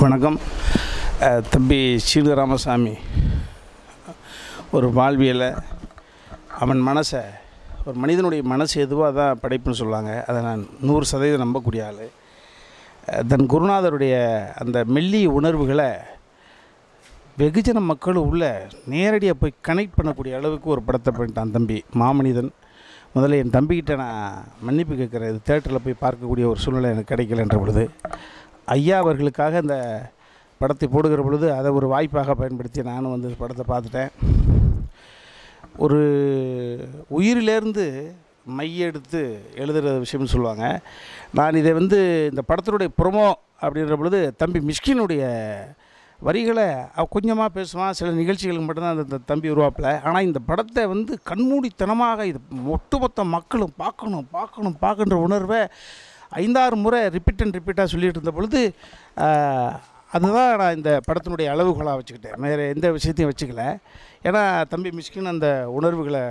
வணக்கம் அஹ், தம்பி சீனு ராமசாமி ஒரு வாழ்வியலை அவன் மனசை ஒரு மனிதனுடைய மனசு எதுவாக தான் படைப்புன்னு சொல்லுவாங்க அதை நான் நூறு சதவீதம் நம்பக்கூடிய ஆள் அஹ், தன் குருநாதருடைய அந்த மெல்லிய உணர்வுகளை வெகுஜன மக்களும் உள்ள நேரடியாக போய் கனெக்ட் பண்ணக்கூடிய அளவுக்கு ஒரு படத்தை பண்ணிட்டான் தம்பி மாமனிதன் முதல்ல என் தம்பிக்கிட்ட நான் மன்னிப்பு கேட்குறேன் இது தேட்டரில் போய் பார்க்கக்கூடிய ஒரு சூழ்நிலை எனக்கு கிடைக்கலன்ற பொழுது ஐயா அவர்களுக்காக இந்த படத்தை போடுகிற பொழுது அதை ஒரு வாய்ப்பாக பயன்படுத்தி நானும் வந்து படத்தை பார்த்துட்டேன் ஒரு உயிரிலேருந்து மையெடுத்து எழுதுகிற விஷயம்னு சொல்லுவாங்க நான் இதை வந்து இந்த படத்தினுடைய ப்ரொமோ அப்படின்ற பொழுது தம்பி மிஷ்கினுடைய வரிகளை அவ கொஞ்சமாக பேசுவான் சில நிகழ்ச்சிகளுக்கு மட்டும்தான் அந்த த- தம்பி உருவாப்பில் ஆனால் இந்த படத்தை வந்து கண்மூடித்தனமாக இது ஒட்டுமொத்த மக்களும் பார்க்கணும் பார்க்கணும் பார்க்கன்ற உணர்வை ஐந்தாறு முறை ரிப்பீட் அண்ட் ரிப்பீட்டாக சொல்லிட்டு இருந்த பொழுது ஆஹ், அதுதான் நான் இந்த படத்தினுடைய அளவுகோலாக வச்சுக்கிட்டேன் வேறு எந்த விஷயத்தையும் வச்சுக்கல ஏன்னா தம்பி மிஷ்கின் அந்த உணர்வுகளை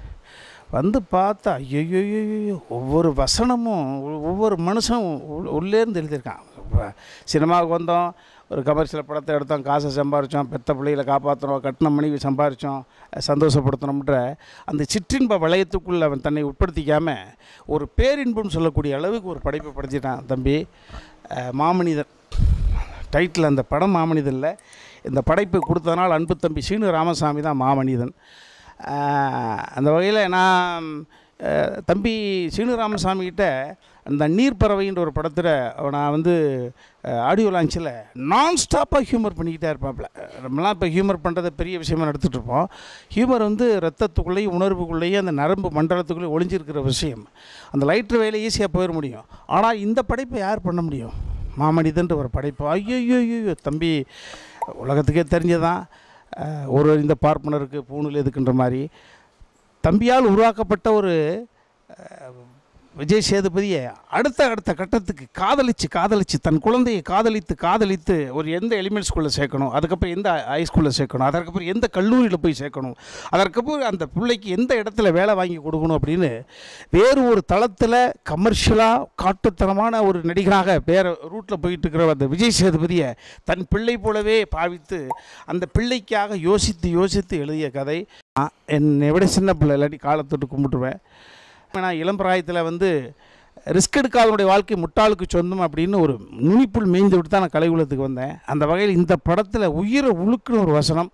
வந்து பார்த்தா ஐயோ ஒவ்வொரு வசனமும் ஒ- ஒவ்வொரு மனுஷனும் உள்- உள்ளேருந்து எழுதியிருக்கான் இப்ப சினிமாவுக்கு வந்தோம் ஒரு கமர்ஷியல் படத்தை எடுத்தோம் காசை சம்பாரித்தோம் பெத்த பிள்ளைகளை காப்பாற்றுறோம் கட்டின மனைவி சம்பாரித்தோம் சந்தோஷப்படுத்தணும்ன்ற அந்த சிற்றின்ப வளையத்துக்குள்ளே அவன் தன்னை உட்படுத்திக்காமல் ஒரு பேரின்பம்னு சொல்லக்கூடிய அளவுக்கு ஒரு படைப்பை படுத்திட்டான் தம்பி அஹ், மாமனிதன் டைட்டில் அந்த படம் மாமனிதனில் இந்த படைப்பை கொடுத்தனால் அன்பு தம்பி சீனு ராமசாமி தான் மாமனிதன் ஆஹ் அந்த வகையில் நான் அஹ், தம்பி சீனு ராமசாமி கிட்ட அந்த நீர்ப்பறவைன்ற ஒரு படத்தில் நான் வந்து ஆடியோ லான்ச்சில் நான் ஸ்டாப்பாக ஹியூமர் பண்ணிக்கிட்டே இருப்பாப்புல நம்மலாம் இப்போ ஹியூமர் பண்ணுறத பெரிய விஷயமா எடுத்துகிட்டு இருப்போம் ஹியூமர் வந்து ரத்தத்துக்குள்ளேயும் உணர்வுக்குள்ளேயும் அந்த நரம்பு மண்டலத்துக்குள்ளேயும் ஒளிஞ்சிருக்கிற விஷயம் அந்த லைட்ரு வேலை ஈஸியாக போயிட முடியும் ஆனால் இந்த படைப்பை யார் பண்ண முடியும் மாமனிதன்ற ஒரு படைப்பு ஐயோ ஐயோ தம்பி உலகத்துக்கே தெரிஞ்சதான் அஹ், ஒரு இந்த பார்ப்பனருக்கு பூணூல் எதுக்குன்ற மாதிரி தம்பியால் உருவாக்கப்பட்ட ஒரு அஹ், விஜய் சேதுபதியை அடுத்த அடுத்த கட்டத்துக்கு காதலித்து காதலித்து தன் குழந்தையை காதலித்து காதலித்து ஒரு எந்த எலிமெண்ட் ஸ்கூலில் சேர்க்கணும் அதுக்கப்புறம் எந்த ஹைஸ்கூலில் சேர்க்கணும் அதற்கப்புறம் எந்த கல்லூரியில் போய் சேர்க்கணும் அதற்கப்புறம் அந்த பிள்ளைக்கு எந்த இடத்துல வேலை வாங்கி கொடுக்கணும் அப்படின்னு வேறு ஒரு தளத்தில் கமர்ஷியலாக காட்டுத்தனமான ஒரு நடிகராக வேறு ரூட்டில் போயிட்டு இருக்கிற அந்த விஜய் சேதுபதியை தன் பிள்ளை போலவே பாவித்து அந்த பிள்ளைக்காக யோசித்து யோசித்து எழுதிய கதை நான் என்னை விட சின்ன பிள்ளை இல்லாட்டி காலத்தொட்டு கும்பிட்டுருவேன் நான் இளம் பிராயத்தில் வந்து ரிஸ்க் எடுக்காதவனுடைய வாழ்க்கை முட்டாளுக்கு சொந்தம் அப்படின்னு ஒரு நுனிப்புள் மேய்ந்து விட்டு தான் நான் கலைகுலத்துக்கு வந்தேன் அந்த வகையில் இந்த படத்தில் உயிரை உழுக்குன ஒரு வசனம்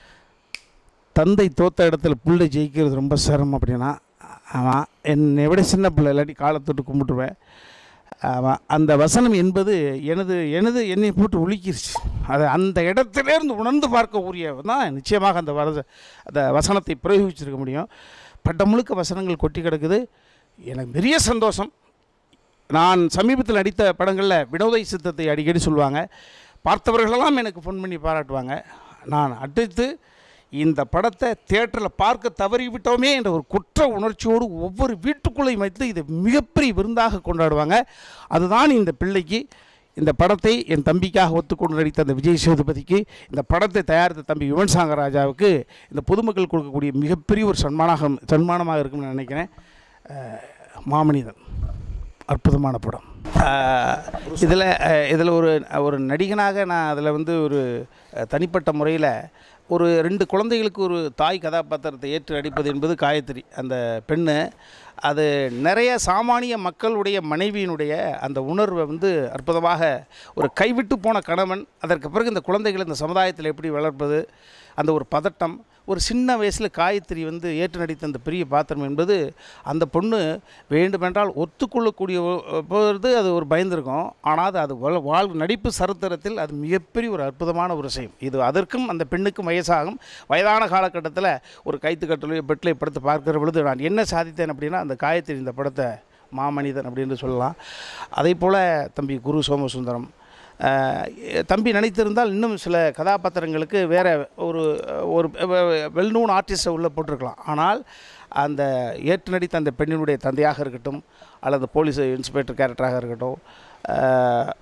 தந்தை தோத்த இடத்துல புள்ளை ஜெயிக்கிறது ரொம்ப சிரமம் அப்படின்னா ஆமாம் என்னை விட சின்ன பிள்ளை இல்லாட்டி காலத்தொட்டு கும்பிட்டுருவேன் ஆமாம் அந்த வசனம் என்பது எனது எனது என்னை போட்டு உலுக்கிருச்சு அதை அந்த இடத்துலேருந்து உணர்ந்து பார்க்க உரிய தான் நிச்சயமாக அந்த வரத அந்த வசனத்தை பிரயோகிச்சிருக்க முடியும் பட்டம் முழுக்க வசனங்கள் கொட்டி கிடக்குது எனக்கு பெரிய சந்தோஷம் நான் சமீபத்தில் நடித்த படங்களில் வினோதை சித்தத்தை அடிக்கடி சொல்லுவாங்க பார்த்தவர்களெல்லாம் எனக்கு ஃபோன் பண்ணி பாராட்டுவாங்க நான் அடுத்து இந்த படத்தை தியேட்டரில் பார்க்க தவறிவிட்டோமே என்ற ஒரு குற்ற உணர்ச்சியோடு ஒவ்வொரு வீட்டுக்குள்ளேயும் வைத்து இதை மிகப்பெரிய விருந்தாக கொண்டாடுவாங்க அதுதான் இந்த பிள்ளைக்கு இந்த படத்தை என் தம்பிக்காக ஒத்துக்கொண்டு நடித்த அந்த விஜய் சேதுபதிக்கு இந்த படத்தை தயாரித்த தம்பி யுவன் சாங்கர் ராஜாவுக்கு இந்த பொதுமக்கள் கொடுக்கக்கூடிய மிகப்பெரிய ஒரு சன்மானாக சன்மானமாக இருக்கும்னு நான் நினைக்கிறேன் அஹ், மாமனிதன் அற்புதமான படம் இதில் இதில் ஒரு ஒரு நடிகனாக நான் அதில் வந்து ஒரு அஹ், தனிப்பட்ட முறையில் ஒரு ரெண்டு குழந்தைகளுக்கு ஒரு தாய் கதாபாத்திரத்தை ஏற்று நடிப்பது என்பது காயத்ரி அந்த பெண்ணு அது நிறைய சாமானிய மக்களுடைய மனைவியினுடைய அந்த உணர்வை வந்து அற்புதமாக ஒரு கைவிட்டு போன கணவன் அதற்கு பிறகு இந்த குழந்தைகளை இந்த சமுதாயத்தில் எப்படி வளர்ப்பது அந்த ஒரு பதட்டம் ஒரு சின்ன வயசில் காயத்ரி வந்து ஏற்று நடித்த அந்த பெரிய பாத்திரம் என்பது அந்த பொண்ணு வேண்டுமென்றால் ஒத்துக்கொள்ளக்கூடிய ஒ- போது அது ஒரு பயந்திருக்கும் ஆனால் அது அது வாழ்- வாழ் நடிப்பு சரித்திரத்தில் அது மிகப்பெரிய ஒரு அற்புதமான ஒரு விஷயம் இது அதற்கும் அந்த பெண்ணுக்கும் வயசாகும் வயதான காலகட்டத்தில் ஒரு கைத்து கட்டலையோ பெட்டிலை படுத்து பார்க்கிற பொழுது நான் என்ன சாதித்தேன் அப்படின்னா அந்த காயத்ரி இந்த படத்தை மாமனிதன் அப்படின்னு சொல்லலாம் அதே போல் தம்பி குரு சோமசுந்தரம் அஹ், தம்பி நினைத்திருந்தால் இன்னும் சில கதாபாத்திரங்களுக்கு வேறு ஒரு ஒரு வெல் நோன் ஆர்டிஸ்ட்டை உள்ளே போட்டிருக்கலாம் ஆனால் அந்த ஏற்று நடித்த அந்த பெண்ணினுடைய தந்தையாக இருக்கட்டும் அல்லது போலீஸ் இன்ஸ்பெக்டர் கேரக்டராக இருக்கட்டும் அஹ்,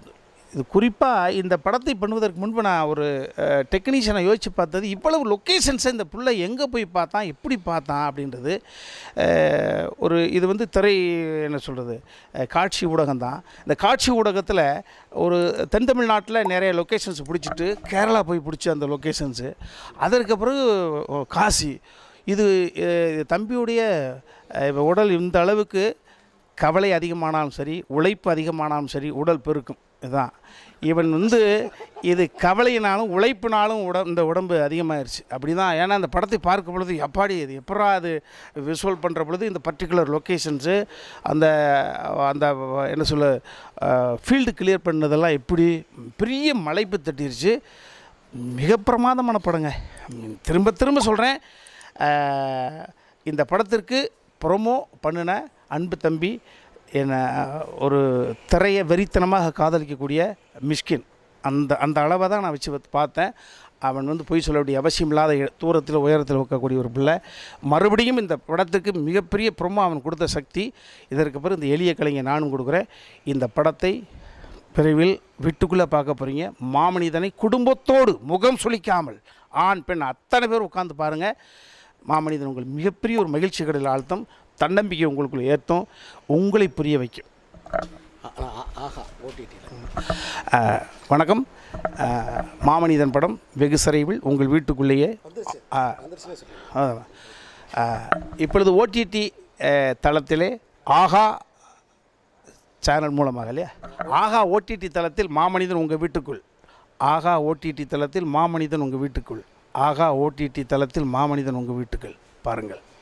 இது குறிப்பாக இந்த படத்தை பண்ணுவதற்கு முன்பு நான் ஒரு டெக்னீஷியனை யோசித்து பார்த்தது இவ்வளவு லொக்கேஷன்ஸை இந்த புள்ள எங்கே போய் பார்த்தான் எப்படி பார்த்தான் அப்படின்றது அஹ், ஒரு இது வந்து திரை என்ன சொல்கிறது காட்சி ஊடகம் தான் இந்த காட்சி ஊடகத்தில் ஒரு தென் தமிழ்நாட்டில் நிறைய லொக்கேஷன்ஸ் பிடிச்சிட்டு கேரளா போய் பிடிச்ச அந்த லொக்கேஷன்ஸு அதற்கு பிறகு ஓ, காசி இது அஹ், தம்பியுடைய அஹ், உடல் இந்த அளவுக்கு கவலை அதிகமானாலும் சரி உழைப்பு அதிகமானாலும் சரி உடல் பெருக்கும் இதுதான் இவன் வந்து இது கவலையினாலும் உழைப்பினாலும் உட இந்த உடம்பு அதிகமாயிருச்சு அப்படி தான் ஏன்னா அந்த படத்தை பார்க்கும் பொழுது எப்பாடி இது எப்படா அது விசுவல் பண்ணுற பொழுது இந்த பர்டிகுலர் லொக்கேஷன்ஸு அந்த அந்த என்ன சொல்ல ஃபீல்டு கிளியர் பண்ணதெல்லாம் எப்படி பெரிய மலைப்பு தட்டிருச்சு மிக பிரமாதமான படங்க திரும்ப திரும்ப சொல்கிறேன் இந்த படத்திற்கு ப்ரொமோ பண்ணின அன்பு தம்பி என்னை ஒரு திரையை வெறித்தனமாக காதலிக்கக்கூடிய மிஷ்கின் அந்த அந்த அளவை தான் நான் வச்சு வந்து பார்த்தேன் அவன் வந்து பொய் சொல்ல வேண்டிய அவசியம் இல்லாத இட- தூரத்தில் உயரத்தில் வைக்கக்கூடிய ஒரு பிள்ளை மறுபடியும் இந்த படத்துக்கு மிகப்பெரிய ப்ரொமோ அவன் கொடுத்த சக்தி இதற்கு பிறகு இந்த எளிய கலைஞர் நானும் கொடுக்குறேன் இந்த படத்தை விரைவில் வீட்டுக்குள்ளே பார்க்க போகிறீங்க மாமனிதனை குடும்பத்தோடு முகம் சுளிக்காமல் ஆண் பெண் அத்தனை பேர் உட்காந்து பாருங்கள் மாமனிதன் உங்கள் மிகப்பெரிய ஒரு மகிழ்ச்சி கடலில் ஆழ்த்தும் தன்னம்பிக்கை உங்களுக்குள்ள ஏற்றும் உங்களை புரிய வைக்கும் ஆஹா ஓடிடியில் அஹ், வணக்கம் அஹ், மாமனிதன் படம் வெகு சரைவில் உங்கள் வீட்டுக்குள்ளேயே வந்துருச்சு அஹ், வந்துருச்சுன்னே சொல்லி அதான். அஹ், இப்பொழுது ஓடிடி தளத்திலே ஆகா சேனல் மூலமாக இல்லையா ஆகா ஓடிடி தளத்தில் மாமனிதன் உங்கள் வீட்டுக்குள் ஆகா ஓடிடி தளத்தில் மாமனிதன் உங்கள் வீட்டுக்குள் ஆகா ஓடிடி தளத்தில் மாமனிதன் உங்கள் வீட்டுக்குள் பாருங்கள்